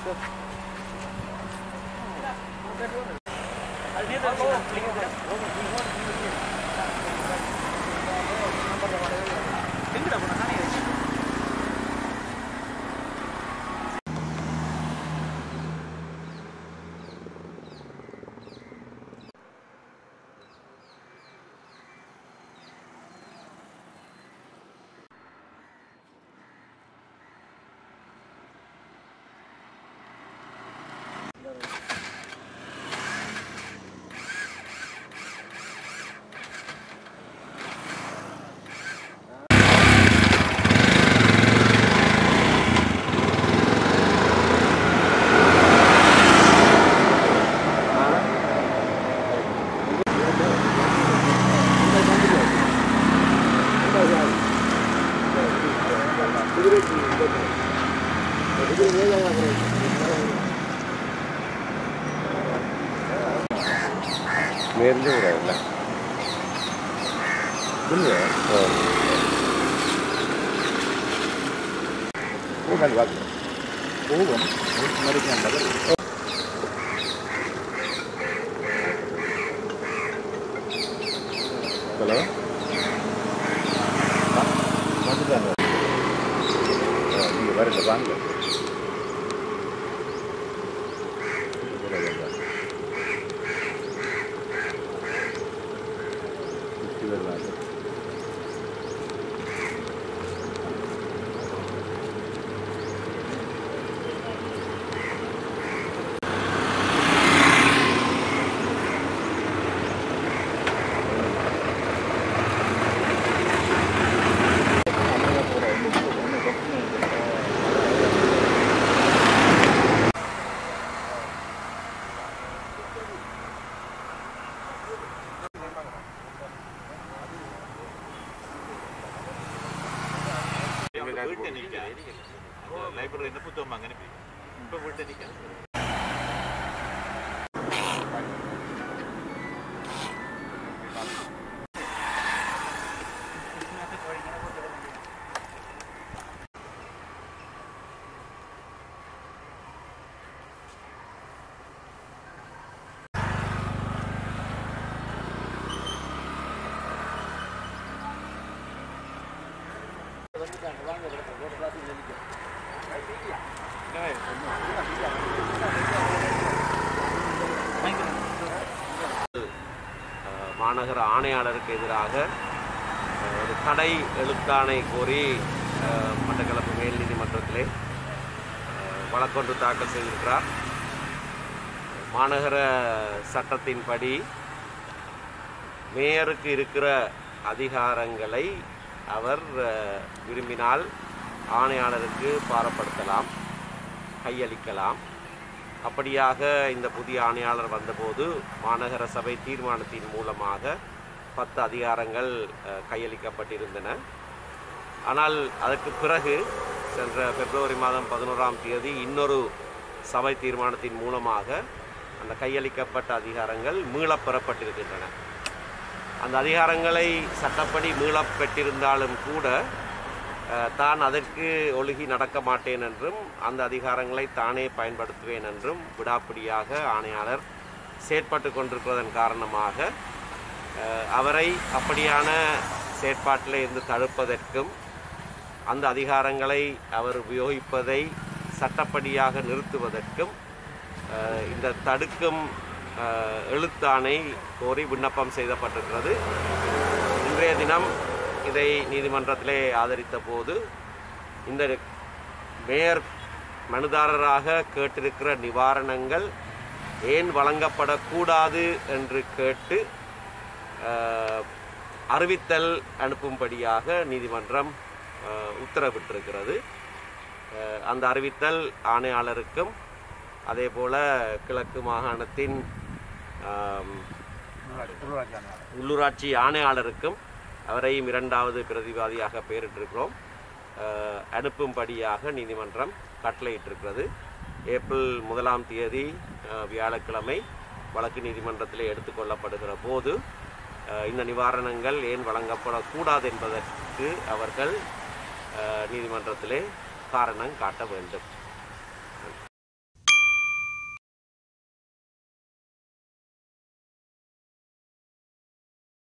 നേരിൻ്റെ കൂടെ അല്ല ഇല്ലേ പോകാൻ ബാക്കി പോകും മരിക്കാൻ ഹലോ வந்துட்டாங்க நீங்கள் வரல வாங்க വീട്ടിൽ നിൽക്കാൻ ലൈബ്രറിന്റെ പുസ്തകം അങ്ങനെ പോയി ഇപ്പൊ വീട്ടിൽ നിൽക്കാൻ அஹ், மாநகர ஆணையாளருக்கு எதிராக அஹ், ஒரு தடை எழுத்தாணை கோரி அஹ், மட்டக்களப்பு மேல் நீதிமன்றத்திலே அஹ், வழக்கொன்று தாக்கல் செய்திருக்கிறார் மாநகர சட்டத்தின்படி மேயருக்கு இருக்கிற அதிகாரங்களை அவர் அஹ், விரும்பினால் ஆணையாளருக்கு பாரப்படுத்தலாம் கையளிக்கலாம் அப்படியாக இந்த புதிய ஆணையாளர் வந்தபோது மாநகர சபை தீர்மானத்தின் மூலமாக பத்து அதிகாரங்கள் அஹ், கையளிக்கப்பட்டிருந்தன ஆனால் அதற்கு பிறகு சென்ற பிப்ரவரி மாதம் பதினோராம் தேதி இன்னொரு சபை தீர்மானத்தின் மூலமாக அந்த கையளிக்கப்பட்ட அதிகாரங்கள் மீளப் பெறப்பட்டிருக்கின்றன அந்த அதிகாரங்களை சட்டப்படி மீளப் பெற்றிருந்தாலும் கூட அஹ், தான் அதற்கு ஒழுகி நடக்க மாட்டேன் என்றும் அந்த அதிகாரங்களை தானே பயன்படுத்துவேன் என்றும் விடாப்பிடியாக ஆணையாளர் செயற்பட்டு கொண்டிருப்பதன் காரணமாக அஹ், அவரை அப்படியான செயற்பாட்டில் இருந்து தடுப்பதற்கும் அந்த அதிகாரங்களை அவர் உபயோகிப்பதை சட்டப்படியாக நிறுத்துவதற்கும் அஹ், இந்த தடுக்கும் அஹ், எழுத்தாணை கோரி விண்ணப்பம் செய்யப்பட்டிருக்கிறது இன்றைய தினம் இதை நீதிமன்றத்திலே ஆதரித்த போது இந்த மேயர் மனுதாரராக கேட்டிருக்கிற நிவாரணங்கள் ஏன் வழங்கப்படக்கூடாது என்று கேட்டு அஹ், அறிவித்தல் அனுப்பும்படியாக நீதிமன்றம் அஹ், உத்தரவிட்டிருக்கிறது அஹ், அந்த அறிவித்தல் ஆணையாளருக்கும் அதே போல கிழக்கு மாகாணத்தின் ஆம், உள்ளூராட்சி ஆணையாளருக்கும் அவரையும் இரண்டாவது பிரதிவாதியாக பெயரிட்டிருக்கிறோம் அஹ், அனுப்பும்படியாக நீதிமன்றம் கட்டளையிட்டிருக்கிறது ஏப்ரல் முதலாம் தேதி அஹ், வியாழக்கிழமை வழக்கு நீதிமன்றத்திலே எடுத்துக்கொள்ளப்படுகிற போது அஹ், இந்த நிவாரணங்கள் ஏன் வழங்கப்படக்கூடாது என்பதற்கு அவர்கள் அஹ், நீதிமன்றத்திலே காரணம் காட்ட வேண்டும்